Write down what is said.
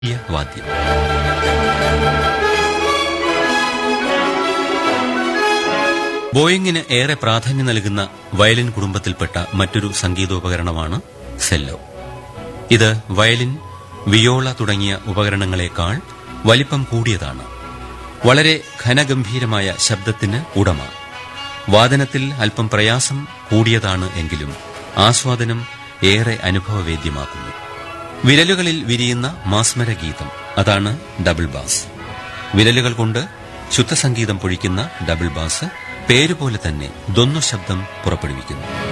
ഈ വാദ്യം ബോയിങ്ങിന് ഏറെ പ്രാധാന്യം നൽകുന്ന വയലിൻ കുടുംബത്തിൽപ്പെട്ട മറ്റൊരു സംഗീതോപകരണമാണ് സെല്ലോ ഇത് വയലിൻ വിയോള തുടങ്ങിയ ഉപകരണങ്ങളെക്കാൾ വലിപ്പം കൂടിയതാണ് വളരെ ഘനഗംഭീരമായ ശബ്ദത്തിന് ഉടമ വാദനത്തിൽ അല്പം പ്രയാസം കൂടിയതാണ് എങ്കിലും ആസ്വാദനം ഏറെ അനുഭവവേദ്യമാക്കുന്നു വിരലുകളിൽ വിരിയുന്ന മാസ്മര ഗീതം അതാണ് ഡബിൾ ബാസ് വിരലുകൾ കൊണ്ട് ശുദ്ധസംഗീതം പൊഴിക്കുന്ന ഡബിൾ ബാസ് പേരുപോലെ തന്നെ ദ്വന്ദ്വ ശബ്ദം പുറപ്പെടുവിക്കുന്നു